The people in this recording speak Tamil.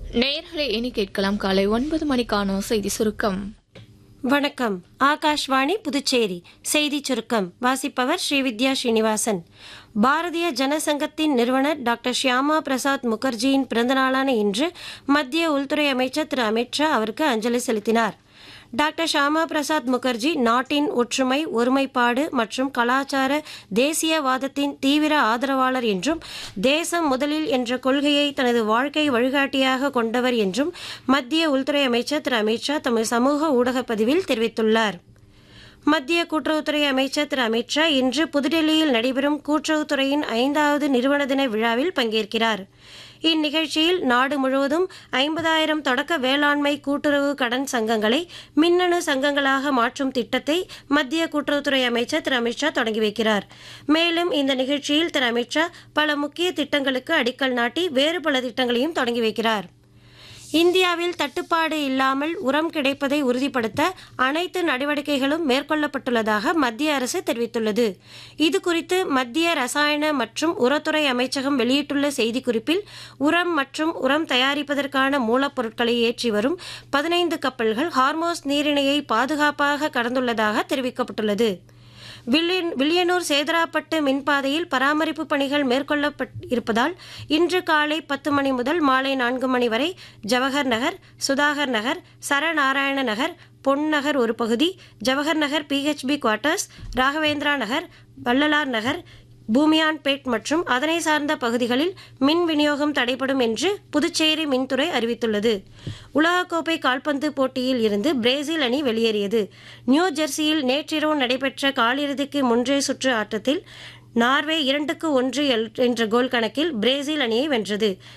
நேயர்களை இனி கேட்கலாம் காலை ஒன்பது மணிக்கான செய்தி சுருக்கம் வணக்கம் ஆகாஷ்வாணி புதுச்சேரி செய்திச் சுருக்கம் வாசிப்பவர் ஸ்ரீவித்யா ஸ்ரீனிவாசன் பாரதிய ஜனசங்கத்தின் நிறுவனர் டாக்டர் ஷியாமா பிரசாத் முகர்ஜியின் பிறந்தநாளான இன்று மத்திய உள்துறை அமைச்சர் திரு அமித்ஷா அவருக்கு அஞ்சலி செலுத்தினார் டாக்டர் ஷியாமா பிரசாத் முகர்ஜி நாட்டின் ஒற்றுமை ஒருமைப்பாடு மற்றும் கலாச்சார தேசியவாதத்தின் தீவிர ஆதரவாளர் என்றும் தேசம் முதலில் என்ற கொள்கையை தனது வாழ்க்கை வழிகாட்டியாக கொண்டவர் என்றும் மத்திய உள்துறை அமைச்சர் திரு அமித்ஷா தமது சமூக ஊடகப் பதிவில் தெரிவித்துள்ளார் மத்திய கூட்டுறவுத்துறை அமைச்சர் திரு அமித்ஷா இன்று புதுடெல்லியில் நடைபெறும் கூட்டுறவுத்துறையின் ஐந்தாவது நிறுவன தின விழாவில் பங்கேற்கிறார் இந்நிகழ்ச்சியில் நாடு முழுவதும் ஐம்பதாயிரம் தொடக்க வேளாண்மை கூட்டுறவு கடன் சங்கங்களை மின்னணு சங்கங்களாக மாற்றும் திட்டத்தை மத்திய கூட்டுறவுத்துறை அமைச்சர் திரு அமித்ஷா தொடங்கி வைக்கிறார் மேலும் இந்த நிகழ்ச்சியில் திரு அமித்ஷா பல முக்கிய திட்டங்களுக்கு அடிக்கல் நாட்டி வேறு பல திட்டங்களையும் தொடங்கி வைக்கிறார் இந்தியாவில் தட்டுப்பாடு இல்லாமல் உரம் கிடைப்பதை உறுதிப்படுத்த அனைத்து நடவடிக்கைகளும் மேற்கொள்ளப்பட்டுள்ளதாக மத்திய அரசு தெரிவித்துள்ளது இது குறித்து மத்திய ரசாயன மற்றும் உரத்துறை அமைச்சகம் வெளியிட்டுள்ள செய்திக்குறிப்பில் உரம் மற்றும் உரம் தயாரிப்பதற்கான மூலப்பொருட்களை ஏற்றி வரும் பதினைந்து கப்பல்கள் ஹார்மோஸ் நீரிணையை பாதுகாப்பாக கடந்துள்ளதாக தெரிவிக்கப்பட்டுள்ளது வில்லியன் வில்லியனூர் சேதராப்பட்டு மின்பாதையில் பராமரிப்பு பணிகள் மேற்கொள்ளப்பட் இருப்பதால் இன்று காலை பத்து மணி முதல் மாலை நான்கு மணி வரை ஜவஹர் நகர் சுதாகர் நகர் சரநாராயண நகர் பொன் நகர் ஒரு பகுதி ஜவஹர் நகர் பிஹெச்பி குவார்ட்டர்ஸ் ராகவேந்திரா நகர் வள்ளலார் நகர் பூமியான்பேட் மற்றும் அதனை சார்ந்த பகுதிகளில் மின் விநியோகம் தடைபடும் என்று புதுச்சேரி மின்துறை அறிவித்துள்ளது உலகக்கோப்பை கால்பந்து போட்டியில் இருந்து பிரேசில் அணி வெளியேறியது நியூ ஜெர்சியில் நேற்றிரவு நடைபெற்ற காலிறுதிக்கு முன்றைய சுற்று ஆட்டத்தில் நார்வே இரண்டுக்கு ஒன்று என்ற கோல் கணக்கில் பிரேசில் அணியை வென்றது